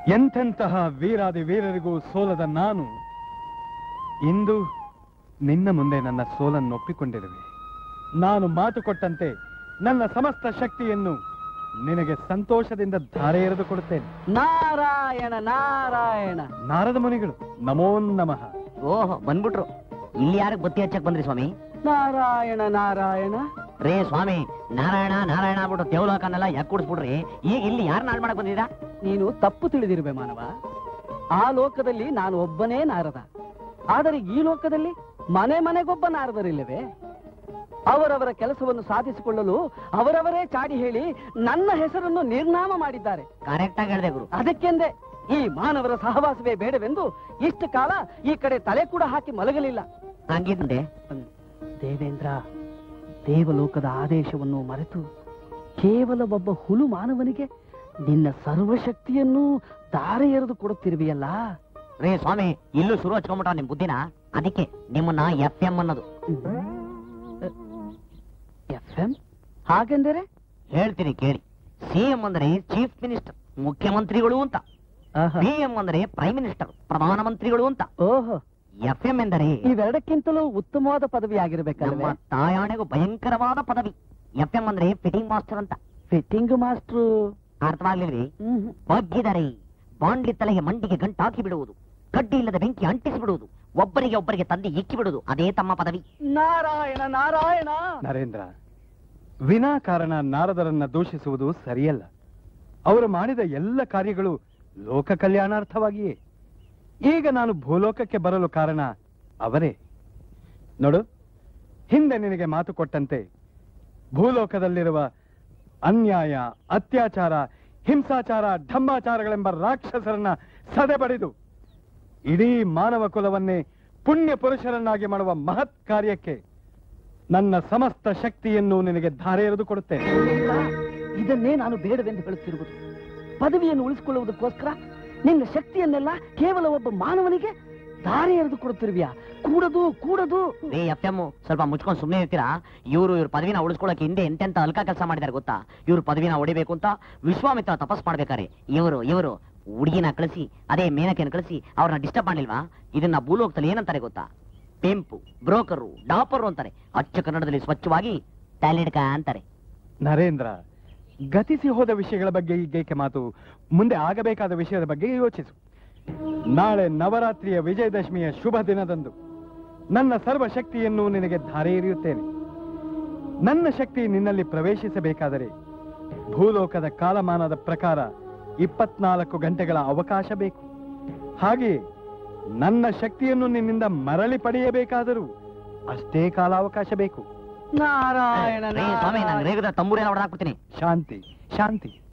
ಎಂತೆಂತಹ ವೀರಾದಿ ವೀರರಿಗೂ ಸೋಲದ ನಾನು ಇಂದು ನಿನ್ನ ಮುಂದೆ ನನ್ನ ಸೋಲನ್ನು ಒಪ್ಪಿಕೊಂಡಿರುವೆ ನಾನು ಮಾತು ಕೊಟ್ಟಂತೆ ನನ್ನ ಸಮಸ್ತ ಶಕ್ತಿಯನ್ನು ನಿನಗೆ ಸಂತೋಷದಿಂದ ಧಾರೆ ಎರೆದು ಕೊಡುತ್ತೇನೆ ನಾರಾಯಣ ನಾರಾಯಣ ನಾರದ ಮುನಿಗಳು ನಮೋ ನಮಃ ಓಹೋ ಬಂದ್ಬಿಟ್ರು ಇಲ್ಲಿ ಯಾರಿಗೆ ಬತ್ತಿ ಹಚ್ಚಕ್ ಬಂದ್ರಿ ಸ್ವಾಮಿ ನಾರಾಯಣ ನಾರಾಯಣ ರೇ ಸ್ವಾಮಿ ನಾರಾಯಣ ನಾರಾಯಣ ಆಗ್ಬಿಟ್ಟು ದೇವಲೋಕನೆಲ್ಲ ಯಾಕೆ ಕೂಡಿಸ್ಬಿಡ್ರಿ ಈಗ ಇಲ್ಲಿ ಯಾರು ನಾಡ್ ಮಾಡಕ್ ಬಂದಿದ್ದೀರಾ ನೀನು ತಪ್ಪು ತಿಳಿದಿರುವೆ ಮಾನವ ಆ ಲೋಕದಲ್ಲಿ ನಾನು ಒಬ್ಬನೇ ನಾರದ ಆದರೆ ಈ ಲೋಕದಲ್ಲಿ ಮನೆ ಮನೆಗೊಬ್ಬ ನಾರದರಿಲ್ಲವೇ ಅವರವರ ಕೆಲಸವನ್ನು ಸಾಧಿಸಿಕೊಳ್ಳಲು ಅವರವರೇ ಚಾಡಿ ಹೇಳಿ ನನ್ನ ಹೆಸರನ್ನು ನಿರ್ನಾಮ ಮಾಡಿದ್ದಾರೆ ಕರೆಕ್ಟ್ ಆಗಿ ಹೇಳ್ದೆ ಗುರು ಅದಕ್ಕೆಂದೇ ಈ ಮಾನವರ ಸಹವಾಸವೇ ಬೇಡವೆಂದು ಇಷ್ಟು ಕಾಲ ಈ ಕಡೆ ತಲೆ ಕೂಡ ಹಾಕಿ ಮಲಗಲಿಲ್ಲ ಹಂಗಿದ್ದೆ ದೇವೇಂದ್ರ ದೇವಲೋಕದ ಆದೇಶವನ್ನು ಮರೆತು ಕೇವಲ ಒಬ್ಬ ಹುಲು ಮಾನವನಿಗೆ ನಿನ್ನ ಸರ್ವಶಕ್ತಿಯನ್ನು ದಾರೆ ಎರೆದು ಕೊಡುತ್ತಿರುವೆಯಲ್ಲ ರೇ ಸ್ವಾಮಿ ಇಲ್ಲೂ ಶುರು ಹಚ್ಕೊಂಬಿಟ್ಟ ನಿಮ್ ಬುದ್ಧಿನ ಅದಕ್ಕೆ ನಿಮ್ಮನ್ನ ಎಫ್ ಎಂ ಅನ್ನೋದು ಎಫ್ ಎಂ ಹಾಗೆಂದರೆ ಹೇಳ್ತೀನಿ ಕೇಳಿ ಸಿ ಎಂ ಅಂದ್ರೆ ಚೀಫ್ ಮಿನಿಸ್ಟರ್ ಮುಖ್ಯಮಂತ್ರಿಗಳು ಅಂತ ಪಿ ಎಂ ಅಂದ್ರೆ ಪ್ರೈಮ್ ಮಿನಿಸ್ಟರ್ ಪ್ರಧಾನಮಂತ್ರಿಗಳು ಅಂತ ಓಹೋ ಎಫ್ ಎಂ ಎಂದರೆ ಇವೆರಡಕ್ಕಿಂತಲೂ ಉತ್ತಮವಾದ ಪದವಿ ನಮ್ಮ ಆಗಿರ್ಬೇಕಲ್ವೇ ತಾಯಾಣೆಗೂ ಭಯಂಕರವಾದ ಪದವಿ ಎಫ್ ಎಂ ಅಂದ್ರೆ ಫಿಟ್ಟಿಂಗ್ ಮಾಸ್ಟರ್ ಅಂತ ಫಿಟ್ಟಿಂಗ್ ಮಾಸ್ಟ್ರು ಅರ್ಥವಾಗ್ಲಿಲ್ರಿ ಹ್ಮ್. ಬಗ್ಗಿದರೆ ಬಾಂಡ್ಲಿ ತಲೆಗೆ ಮಂಡಿಗೆ ಗಂಟಾಕಿ ಬಿಡುವುದು ಕಡ್ಡಿ ಇಲ್ಲದ ಬೆಂಕಿ ಅಂಟಿಸಿ ಬಿಡುವುದು ಒಬ್ಬರಿಗೆ ಒಬ್ಬರಿಗೆ ತಂದೆ ಇಕ್ಕಿ ಬಿಡುವುದು ಅದೇ ತಮ್ಮ ಪದವಿ ನಾರಾಯಣ ನಾರಾಯಣ ನರೇಂದ್ರ ವಿನಾಕಾರಣ ನಾರದರನ್ನ ದೂಷಿಸುವುದು ಸರಿಯಲ್ಲ ಅವರು ಮಾಡಿದ ಎಲ್ಲ ಕಾರ್ಯಗಳು ಲೋಕ ಕಲ್ಯಾಣಾರ್ಥವಾಗಿಯೇ ಈಗ ನಾನು ಭೂಲೋಕಕ್ಕೆ ಬರಲು ಕಾರಣ ಅವರೇ ನೋಡು ಹಿಂದೆ ನಿನಗೆ ಮಾತು ಕೊಟ್ಟಂತೆ ಭೂಲೋಕದಲ್ಲಿರುವ ಅನ್ಯಾಯ ಅತ್ಯಾಚಾರ ಹಿಂಸಾಚಾರ ಢಂಬಾಚಾರಗಳೆಂಬ ರಾಕ್ಷಸರನ್ನ ಸದೆಬಡಿದು ಇಡೀ ಮಾನವ ಕುಲವನ್ನೇ ಪುಣ್ಯ ಪುರುಷರನ್ನಾಗಿ ಮಾಡುವ ಮಹತ್ ಕಾರ್ಯಕ್ಕೆ ನನ್ನ ಸಮಸ್ತ ಶಕ್ತಿಯನ್ನು ನಿನಗೆ ಧಾರೆ ಎರೆದು ಕೊಡುತ್ತೇನೆ ಇದನ್ನೇ ನಾನು ಬೇಡವೆಂದು ಹೇಳುತ್ತಿರುವುದು ಪದವಿಯನ್ನು ಉಳಿಸಿಕೊಳ್ಳುವುದಕ್ಕೋಸ್ಕರ ನಿನ್ನ ಶಕ್ತಿಯನ್ನೆಲ್ಲ ಕೇವಲ ಒಬ್ಬ ಮಾನವನಿಗೆ ದಾರಿ ಎರೆದು ಕೊಡುತ್ತಿರುವಿಯಾ ಕೂಡದು ಕೂಡದು ರೇ ಎಫ್ ಎಂ ಸ್ವಲ್ಪ ಮುಚ್ಕೊಂಡು ಸುಮ್ಮನೆ ಇರ್ತೀರಾ ಇವರು ಇವ್ರ ಪದವಿನ ಉಳಿಸ್ಕೊಳ್ಳೋಕೆ ಹಿಂದೆ ಎಂತೆಂತ ಅಲ್ಕ ಕೆಲಸ ಮಾಡಿದಾರೆ ಗೊತ್ತಾ ಇವ್ರ ಪದವಿನ ಹೊಡಿಬೇಕು ಅಂತ ವಿಶ್ವಾಮಿತ್ರ ತಪಸ್ ಮಾಡ್ಬೇಕಾರೆ ಇವರು ಇವರು ಹುಡುಗಿನ ಕಳಿಸಿ ಅದೇ ಮೇನಕೆನ ಕಳಿಸಿ ಅವ್ರನ್ನ ಡಿಸ್ಟರ್ಬ್ ಮಾಡ್ಲಿಲ್ವಾ ಇದನ್ನ ಭೂಲೋಕದಲ್ಲಿ ಏನಂತಾರೆ ಗೊತ್ತಾ ಪೆಂಪು ಬ್ರೋಕರು ಡಾಪರು ಅಂತಾರೆ ಅಚ್ಚ ಕನ್ನಡದಲ್ಲಿ ಸ್ವಚ್ಛವಾಗಿ ಟ್ಯಾಲೆಂಟ್ ಅಂತಾರೆ ನರೇಂದ್ರ ಗತಿಸಿ ಹೋದ ವಿಷಯಗಳ ಬಗ್ಗೆ ಈಗೇಕೆ ಮಾತು ಮುಂದೆ ಆಗಬೇಕಾದ ವಿಷಯದ ಬಗ್ಗೆ ಯೋಚಿಸು ನಾಳೆ ನವರಾತ್ರಿಯ ವಿಜಯದಶಮಿಯ ಶುಭ ದಿನದಂದು ನನ್ನ ಸರ್ವ ಶಕ್ತಿಯನ್ನು ನಿನಗೆ ಧಾರೆ ಎರೆಯುತ್ತೇನೆ ನನ್ನ ಶಕ್ತಿ ನಿನ್ನಲ್ಲಿ ಪ್ರವೇಶಿಸಬೇಕಾದರೆ ಭೂಲೋಕದ ಕಾಲಮಾನದ ಪ್ರಕಾರ ಇಪ್ಪತ್ನಾಲ್ಕು ಗಂಟೆಗಳ ಅವಕಾಶ ಬೇಕು ಹಾಗೆಯೇ ನನ್ನ ಶಕ್ತಿಯನ್ನು ನಿನ್ನಿಂದ ಮರಳಿ ಪಡೆಯಬೇಕಾದರೂ ಅಷ್ಟೇ ಕಾಲಾವಕಾಶ ಬೇಕು ನಾರಾಯಣ ರೇ ಸ್ವಾಮಿ ನಾನು ರೇಗದ ತಂಬೂರೇನ ಹೊಡೆದಾಕ್ಬಿಡ್ತೀನಿ ಶಾಂತಿ ಶಾಂತಿ